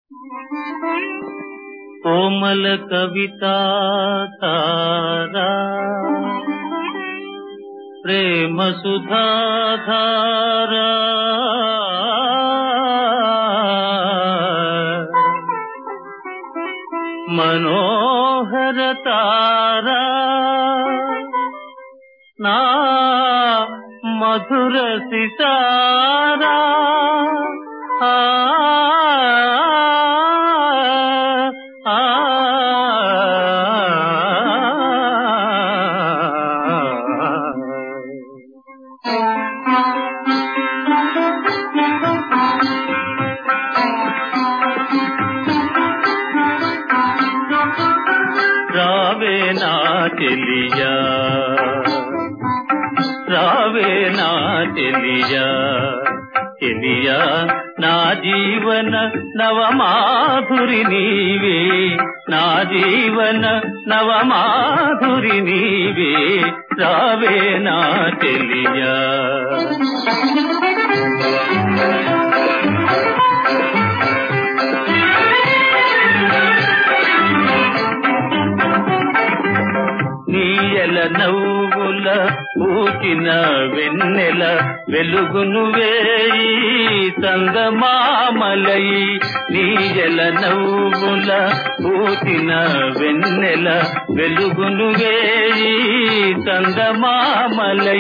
కోమల కవితా తారా ప్రేమ సుధాధారా మనోహర తారా నా మధుర సితారా ఆ ఆ రావే నా చెలియా రావే నా చెలియా చెలియా నా జీవన నవమాధురి నీవే నా జీవన నవమాధురి నీవే రావే నా చెలియా నీయల నవ్వుల ఊచిన వెన్నెల వెలుగును వేయి సంగమామలై నీయల నవ్వుల ఊచిన వెన్నెల వెలుగును వేయి సంగమామలై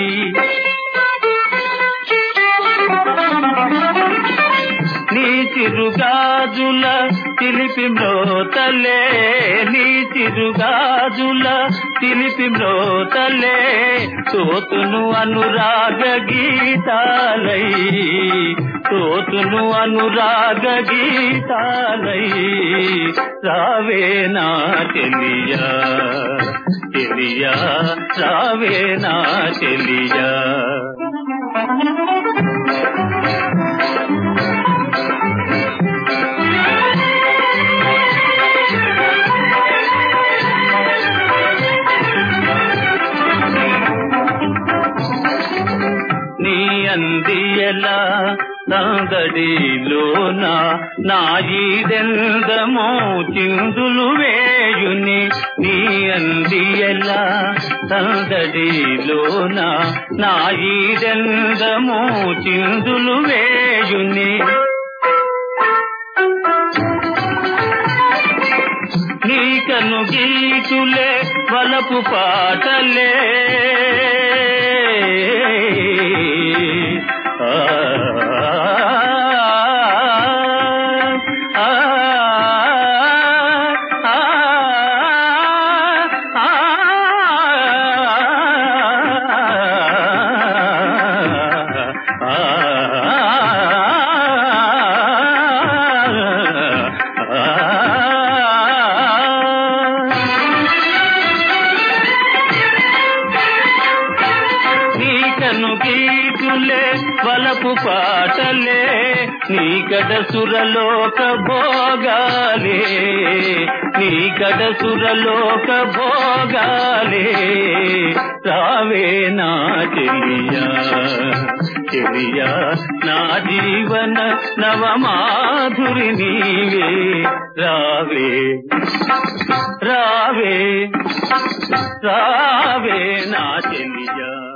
నీ చిరుగాజుల చిలిపి మ్రోతలే నీ చిరుగాజుల చిలిపి మ్రోతలే తోతును అనురాగ గీతాలై తోతును అనురాగ గీతాలై రావే నా చెలియా చెలియా రావే నా చెలియా నీ అందియలా సందడిలోన నా ఈదెందమో చిందులు వేయుని నీ అందియలా సందడిలోన నా ఈదెందమో చిందులు వేయుని నీకను గీతులే వలపు పాటలే ఆ, ఆ, ఆ, నీకను గీతులే వలపు పాటలే నీకడ సురలోక భోగాలే నీకడ సురలోక భోగాలే రావే నా చెలియా చెలియా నా జీవన నవమాధురి నీవే రావే రావే రావే నా చెలియా